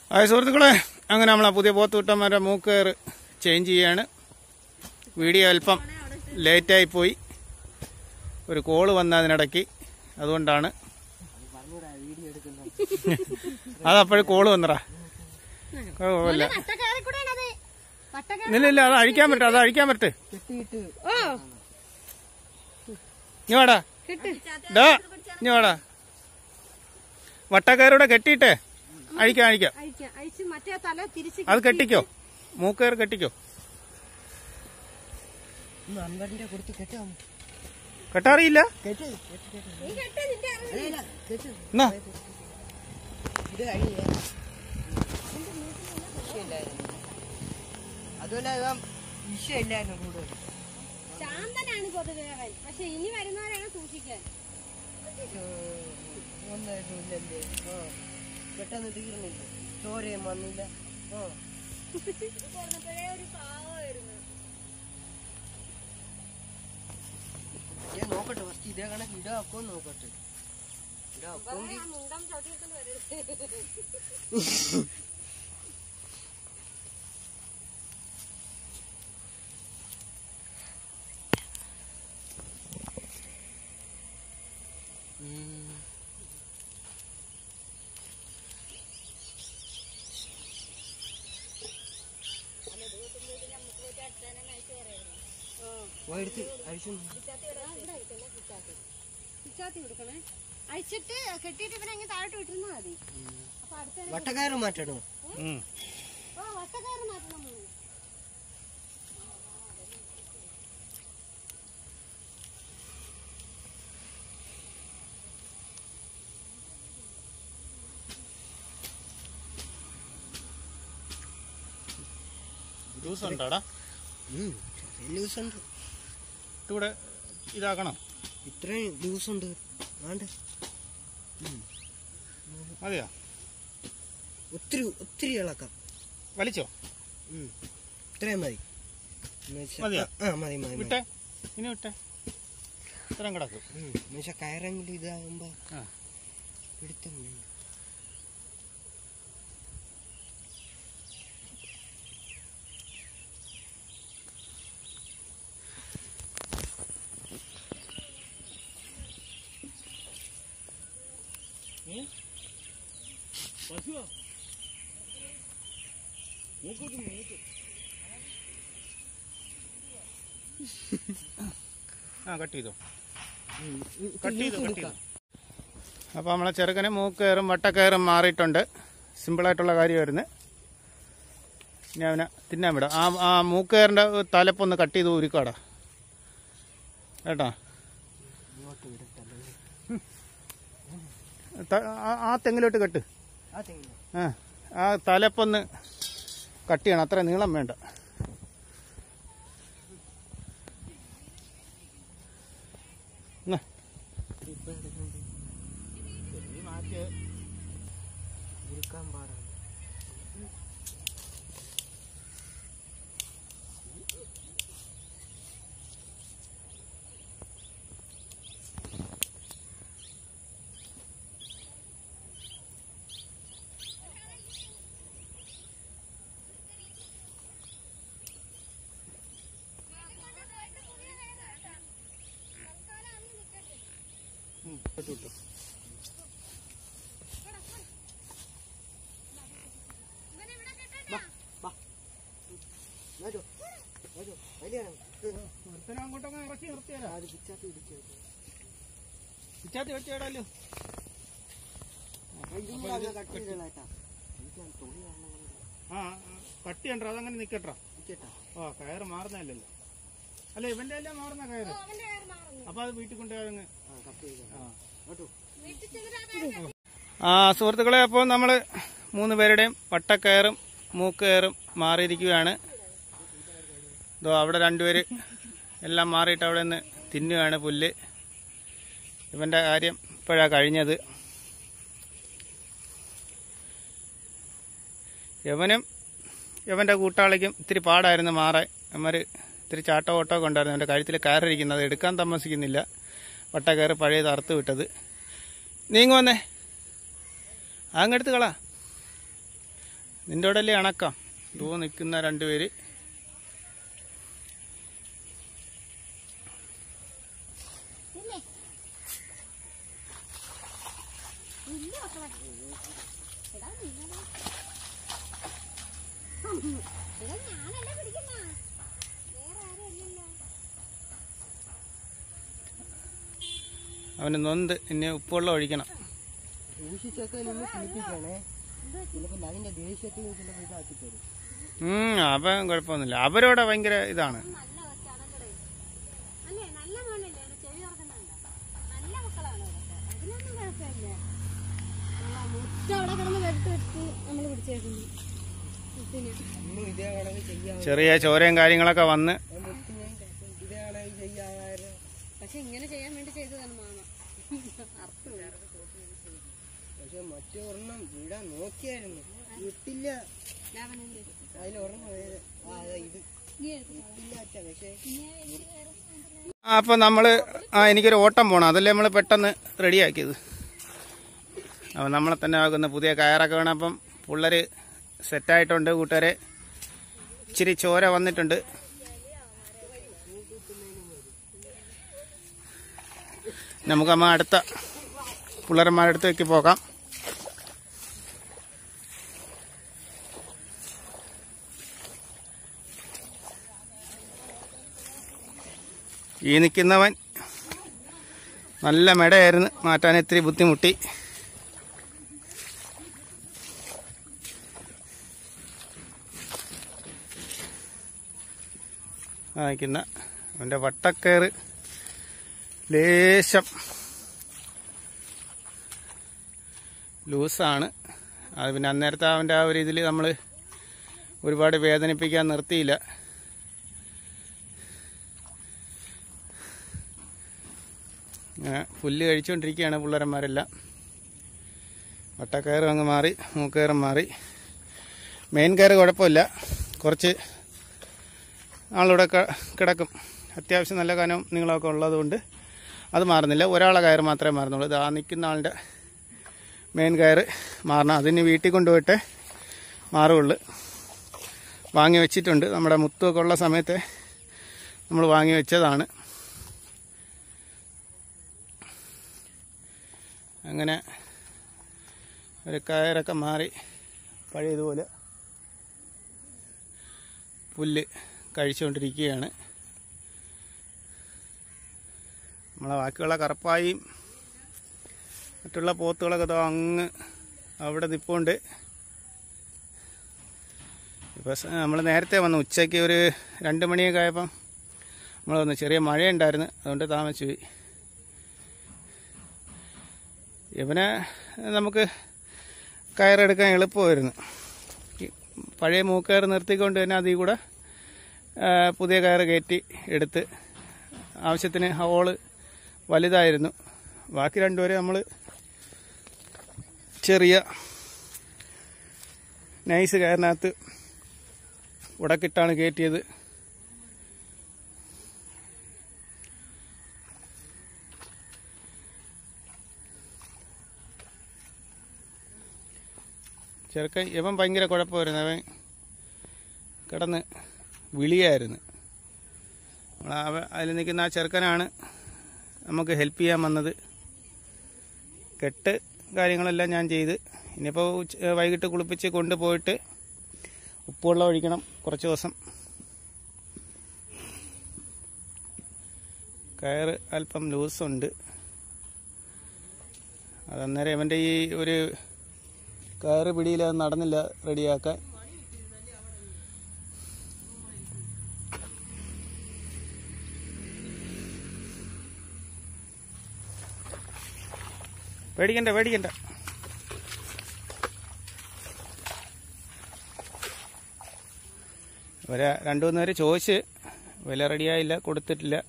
ആ സുഹൃത്തുക്കളെ അങ്ങനെ നമ്മളെ പുതിയ പോത്തുകുട്ടന്മാരുടെ മൂക്കേറ് ചേഞ്ച് ചെയ്യാണ് വീഡിയോ അല്പം ലേറ്റായി പോയി ഒരു കോള് വന്ന അതിനിടയ്ക്ക് അതുകൊണ്ടാണ് അതപ്പോഴും കോള് വന്നടാ കുഴപ്പമില്ല വട്ടക്കയറിക്കൂടെയാണത് വട്ടക്കയറി ഇല്ല ഇല്ല അത് അഴിക്കാൻ പറ്റും അത് അഴിക്കാൻ പറ്റും ഓ ഇനി വാടാ കിട്ട് ഡാ ഇനി വാടാ വട്ടക്കയറൂടെ കെട്ടിയിട്ടേ അഴിക്കാം അഴിക്കാം അഴിക്കാം അഴിച്ച് മറ്റേ തല തിരിച്ച് അത് കെട്ടിക്കോ മൂക്കയർ കെട്ടിക്കോ അൻവറിന്റെ കൊടുത്ത് കെട്ടാം കെട്ടാറിയില്ല കെട്ട് നീ കെട്ട് നിന്റെ അറിവ്. അല്ല കെട്ട് എന്നാ ഇത് കഴിഞ്ഞ അതുപോലെ ഇവൻ വിഷയമില്ലായിരുന്നു കൂടുതൽ ശാന്തനാണ് പൊതുവേ അവൻ പക്ഷെ ഇനി വരുന്നവരാണ് സൂക്ഷിക്കാൻ ഒന്നായിരുന്നില്ലല്ലേ ആ പെട്ടെന്ന് തീർന്നില്ല ചോരയും വന്നില്ല ആ ഞാൻ നോക്കട്ടെ ഫസ്റ്റ് ഇതേ കണക്ക് ഇടാക്കോ നോക്കട്ടെ ഇടാക്കോങ്കിൽ മുണ്ടം ചവിട്ടിയെടുത്തോണ്ട് വരരുത് എടുത്ത് അഴിച്ചു പിച്ചാത്തി കൊടുക്കണേ അഴിച്ചിട്ട് കെട്ടിയിട്ട് ഇവനെ അങ്ങ് താഴോട്ട് വിട്ടിരുന്നാ മതി അപ്പൊ അടുത്ത വട്ടക്കയറ് മാറ്റണോ ഉം. ഓ വട്ടക്കയറ് മാറ്റണം നമ്മള്. ജ്യൂസ് ഉണ്ടോടാ ലൂസുണ്ട് ഇവിടെ ഇതാക്കണം ഇത്രയും ലൂസുണ്ട് വേണ്ട മതിയോ ഒത്തിരി ഒത്തിരി ഇളക്കാം വലിച്ചോ ഉം. ഇത്രയും മതി എന്ന് വെച്ചാ- മതിയോ? ആ മതി മതി മതി വിട്ടെ ഇനി വിട്ടെ ഇത്രയും കിടക്കും ഉം. എന്ന് വെച്ചാ കയറെങ്കിലും ഇതാകുമ്പോ ആ പിടുത്തം വേണം. ആ കട്ട് ചെയ്തോ ഉം. ഉം. കട്ട് ചെയ്തോ ലൂസ് കട്ട് ചെയ്തോ കൊടുക്കാം. അപ്പോൾ നമ്മളെ ചെറുക്കന് മൂക്കയറും വട്ടക്കയറും മാറിയിട്ടുണ്ട് സിമ്പിളായിട്ടുള്ള കാര്യമായിരുന്നു ഇനി അവനെ തിന്നാൻ വിടാം ആ ആ മൂക്കയറിൻ്റെ തലപ്പൊന്ന് കട്ട് ചെയ്ത് ഉരുക്കാടാ കേട്ടോ ഇങ്ങോട്ട് വിടട്ടല്ലേ. ത- ആ- ആ തെങ്ങിലോട്ട് കെട്ട് ആ തെങ്ങിന്. ആ ആ തലപ്പൊന്ന് കട്ട് ചെയ്യണം അത്ര നീളം വേണ്ട എന്നാ. ഇപ്പൊ എടുക്കണ്ട. ഇരിക്കാൻ പാടാണ് വരൂ വരൂ വലിയാണ് അങ്ങോട്ടൊക്കെ ഇറക്കി നിർത്തിയാലോ അത് പിച്ചാത്തി പിടിച്ചു പിച്ചാത്തി വെട്ടിയാടാലോ കട്ട് ചെയ്തേട്ടാ എനിക്ക് തൊളി കാണണം ആ കട്ട് ചെയ്യണ്ട അതങ്ങനെ നിക്കട്ടാ നിൽക്കട്ടാ ഓ കയറ് മാറുന്നതല്ലല്ലോ അല്ല ഇവന്റെ എല്ലാം മാറുന്ന കയറ് അവന്റെ കയറ് മാറുന്നു അപ്പൊ അത് വീട്ടിൽ കൊണ്ടുപോയങ്ങ് ആ കട്ട് ചെയ്ത ആ കേട്ടോ വീട്ടിൽ ചെന്നിട്ട് ആ സുഹൃത്തുക്കളെ അപ്പോൾ നമ്മൾ മൂന്ന് പേരുടെയും വട്ടക്കയറും മൂക്കയറും മാറിയിരിക്കുകയാണ് ഇതോ അവിടെ രണ്ടുപേര് എല്ലാം മാറിയിട്ട് അവിടെ നിന്ന് തിന്നുകയാണ് പുല്ല് ഇവന്റെ കാര്യം ഇപ്പോഴാണ് കഴിഞ്ഞത് യവനും യവന്റെ കൂട്ടാളിക്കും ഇത്തിരി പാടായിരുന്നു മാറാൻ അവന്മാർ ഇത്തിരി ചാട്ടോ ഓട്ടോ ഒക്കെ ഉണ്ടായിരുന്നു അവന്റെ കഴുത്തിൽ കയറിയിരിക്കുന്നത് എടുക്കാൻ താമസിക്കുന്നില്ല വട്ടക്കയറ് പഴയത് അറുത്ത് വിട്ടത് നീങ്ങു വന്നേ അങ്ങെടുത്ത് കളാ നിന്റെ അവിടെ അല്ലേ അണക്കാം ഇതോ നിൽക്കുന്ന രണ്ടുപേര് ഇല്ലേ ഇല്ല മക്കളെ എടാ നിന്നടാ എടാ ഞാനല്ല പിടിക്കുന്ന വേറെ ആരും അല്ലല്ലോ അവന് നൊന്ത് ഇനി ഉപ്പുവെള്ളം ഒഴിക്കണം ദേഷ്യത്തൊക്കെ നിന്ന് കുളിപ്പിക്കണേ ചിലപ്പോൾ അതിന്റെ ദേഷ്യത്തിൽ ചിലപ്പോൾ ഇതാക്കി തരും ഉം അവൻ കുഴപ്പമൊന്നുമില്ല അവരോടെ ഭയങ്കര ഇതാണ് നല്ല ഒച്ചാണല്ലേ അല്ലേ നല്ല മോനല്ലേ അവിടെ ചെവി തുറക്കുന്നുണ്ടോ നല്ല മക്കളാണ് അതൊക്കെ അതിനൊന്നും കുഴപ്പമില്ല ആ, മുറ്റ അവിടെ കിടന്ന് വെട്ടി വെട്ടി നമ്മൾ പിടിച്ചേക്കുന്നു മുത്തിന് അന്നും ഇതേ കണക്ക് ചെയ്യാൻ ചെറിയ ചോരയും കാര്യങ്ങളൊക്കെ വന്ന് മുത്തിനെ ഇതേ കണക്ക് ചെയ്യാൻ പക്ഷെ ഇങ്ങനെ ചെയ്യാൻ വേണ്ടി ചെയ്തതാണ് മാമ അർത്ഥമില്ല പക്ഷെ മറ്റേ ഒരെണ്ണം വിടാൻ നോക്കിയായിരുന്നു വിട്ടില്ല അതിലൊരെണ്ണം വേറെ ആ അതാ ഇത് വിട്ടില്ല അച്ഛാ പക്ഷേ ആ, അപ്പൊ നമ്മള് ആ എനിക്കൊരു ഓട്ടം പോണം അതല്ലേ നമ്മൾ പെട്ടെന്ന് റെഡിയാക്കിയത് അപ്പം നമ്മളെ തന്നെ ആകുന്ന പുതിയ കയറൊക്കെ വേണം അപ്പം പിള്ളേര് സെറ്റായിട്ടുണ്ട് കൂട്ടുകാരെ ഇച്ചിരി ചോര വന്നിട്ടുണ്ട് നമുക്ക് അമ്മ അടുത്ത പിള്ളേരന്മാരുടെ അടുത്തേക്ക് പോകാം ഈ നിൽക്കുന്നവൻ നല്ല മെടയായിരുന്നു മാറ്റാൻ ഇത്തിരി ബുദ്ധിമുട്ടി ആ നിൽക്കുന്ന അവൻ്റെ വട്ടക്കയറ് ലേശം ലൂസാണ് അത് പിന്നെ അന്നേരത്തെ അവൻ്റെ ആ ഒരു ഇതിൽ നമ്മൾ ഒരുപാട് വേദനിപ്പിക്കാൻ നിർത്തിയില്ല ഇങ്ങനെ പുല്ല് കഴിച്ചുകൊണ്ടിരിക്കുകയാണ് പിള്ളേരന്മാരെല്ലാം വട്ടക്കയറും അങ്ങ് മാറി മൂക്കയറും മാറി മെയിൻ കയറ് കുഴപ്പമില്ല കുറച്ച് ആളിവിടെ ക- കിടക്കും അത്യാവശ്യം നല്ല കനം നീളമൊക്കെ ഉള്ളതുകൊണ്ട് അത് മാറുന്നില്ല ഒരാളെ കയറ് മാത്രമേ മാറുന്നുള്ളൂ ഇതാ നിൽക്കുന്ന ആളുടെ മെയിൻ കയറ് മാറണം അതിന് വീട്ടിൽ കൊണ്ടുപോയിട്ട് മാറുള്ളൂ വാങ്ങി വെച്ചിട്ടുണ്ട് നമ്മുടെ മുത്തുമൊക്കെ ഉള്ള സമയത്ത് നമ്മൾ വാങ്ങി വെച്ചതാണ് അങ്ങനെ ഒരു കയറൊക്കെ മാറി പഴയതുപോലെ പുല്ല് കഴിച്ചുകൊണ്ടിരിക്കുകയാണ് നമ്മളെ ബാക്കിയുള്ള കറുപ്പായും മറ്റുള്ള പോത്തുകളൊക്കെ ദാ അങ്ങ് അവിടെ നിൽപ്പുണ്ട് ഇപ്പോൾ നമ്മൾ നേരത്തെ വന്നു ഉച്ചയ്ക്ക് ഒരു രണ്ട് മണിയൊക്കെ ആയപ്പം നമ്മൾ വന്നു ചെറിയ മഴയുണ്ടായിരുന്നു അതുകൊണ്ട് താമസിച്ചു പോയി ഇവനെ നമുക്ക് കയറെടുക്കാൻ എളുപ്പമായിരുന്നു ഈ പഴയ മൂക്കയർ നിർത്തിക്കൊണ്ട് തന്നെ അതിൽ കൂടെ ആ, പുതിയ കയറ് കയറ്റി എടുത്ത് ആവശ്യത്തിന് ഹോള് വലുതായിരുന്നു ബാക്കി രണ്ടുപേരെ നമ്മൾ ചെറിയ നൈസ് കയറിനകത്ത് ഉടക്കിട്ടാണ് കയറ്റിയത് ചെറുക്കൻ ഇവൻ ഭയങ്കര കുഴപ്പമായിരുന്നു അവൻ കിടന്ന് വിളിയായിരുന്നു നമ്മള് അവ അതിൽ നിൽക്കുന്ന ആ ചെറുക്കനാണ് നമുക്ക് ഹെൽപ്പ് ചെയ്യാൻ വന്നത് കെട്ട് കാര്യങ്ങളെല്ലാം ഞാൻ ചെയ്ത് ഇനിയിപ്പോൾ ഉച്ച- വൈകിട്ട് കുളിപ്പിച്ച് കൊണ്ടുപോയിട്ട് ഉപ്പുവെള്ളം ഒഴിക്കണം കുറച്ച് ദിവസം കയറ് അല്പം ലൂസുണ്ട് അതന്നേരം ഇവൻ്റെ ഈ ഒരു കയറ് പിടിയിൽ അത് നടന്നില്ല റെഡിയാക്കാൻ പേടിക്കണ്ട പേടിക്കണ്ട ഇവരെ രണ്ടു മൂന്ന് പേര് ചോദിച്ച് വില റെഡിയായില്ല കൊടുത്തിട്ടില്ല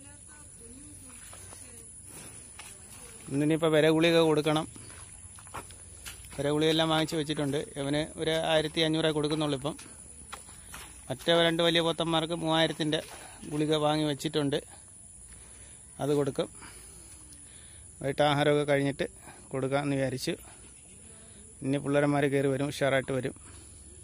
ഇന്നിനിപ്പോൾ വില ഗുളിക കൊടുക്കണം വില ഗുളികയെല്ലാം വാങ്ങിച്ച് വെച്ചിട്ടുണ്ട് ഇവന് ഒരു ആയിരത്തി അഞ്ഞൂറേ കൊടുക്കുന്നുള്ളൂ ഇപ്പം മറ്റേ രണ്ട് വലിയ പോത്തന്മാർക്ക് മൂവായിരത്തിൻ്റെ ഗുളിക വാങ്ങി വെച്ചിട്ടുണ്ട് അത് കൊടുക്കും വൈകിട്ട് ആഹാരമൊക്കെ കഴിഞ്ഞിട്ട് കൊടുക്കാമെന്ന് വിചാരിച്ചു ഇനി പിള്ളേരന്മാർ കയറി വരും ഉഷാറായിട്ട് വരും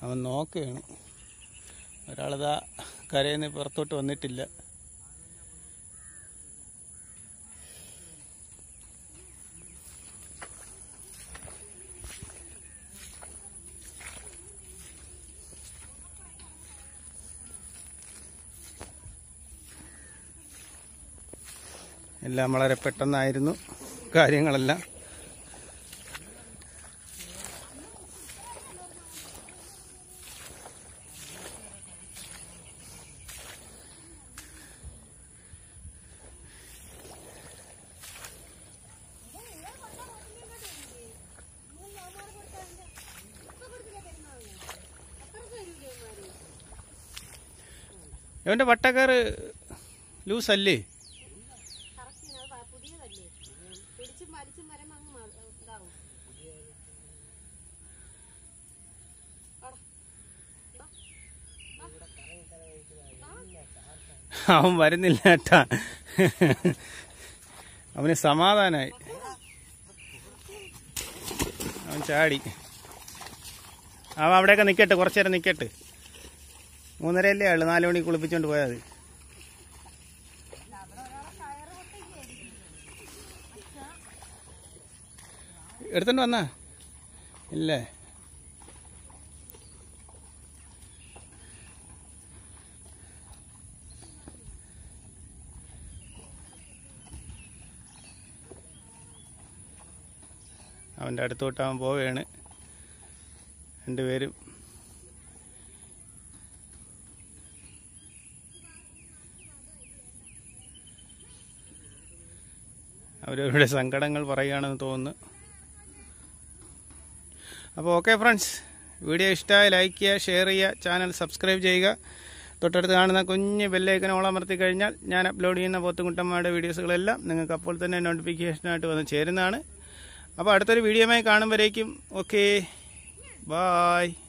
അവൻ നോക്കുകയാണ് ഒരാളിതാ കരയിൽ നിന്ന് പുറത്തോട്ട് വന്നിട്ടില്ല എല്ലാം വളരെ പെട്ടെന്നായിരുന്നു കാര്യങ്ങളെല്ലാം ഇവന്റെ വട്ടക്കാറ് ലൂസ് അല്ലേ കറക്റ്റ് അത് പ- പുതിയതല്ലേ പിടിച്ചും വലിച്ചും വരുമ്പോ അങ്ങ് മ- ഇതാവും അവൻ വരുന്നില്ല കേട്ടാ അവന് സമാധാനായി അവൻ ചാടി അവൻ അവിടെയൊക്കെ നിക്കട്ടെ കുറച്ചു നേരം നിക്കട്ടെ മൂന്നരയല്ലേ ആള് നാല് മണിക്ക് കുളിപ്പിച്ചോണ്ട് പോയാൽ മതി എടുത്തോണ്ട് വന്നാ ഇല്ലേ അവൻ്റെ അടുത്തോട്ട് അവൻ പോവുകയാണ് രണ്ടുപേരും അവരവരുടെ സങ്കടങ്ങൾ പറയുകയാണെന്ന് തോന്നുന്നു അപ്പോൾ ഓക്കെ ഫ്രണ്ട്സ് വീഡിയോ ഇഷ്ടമായി ലൈക്ക് ചെയ്യുക ഷെയർ ചെയ്യുക ചാനൽ സബ്സ്ക്രൈബ് ചെയ്യുക തൊട്ടടുത്ത് കാണുന്ന കുഞ്ഞ് ബെല്ലൈക്കൻ ഓളമർത്തി കഴിഞ്ഞാൽ ഞാൻ അപ്ലോഡ് ചെയ്യുന്ന പോത്തുകുട്ടന്മാരുടെ വീഡിയോസുകളെല്ലാം നിങ്ങൾക്ക് അപ്പോൾ തന്നെ നോട്ടിഫിക്കേഷനായിട്ട് വന്ന് ചേരുന്നതാണ് അപ്പോൾ അടുത്തൊരു വീഡിയോയുമായി കാണുമ്പോഴേക്കും ഓക്കെ ബായ്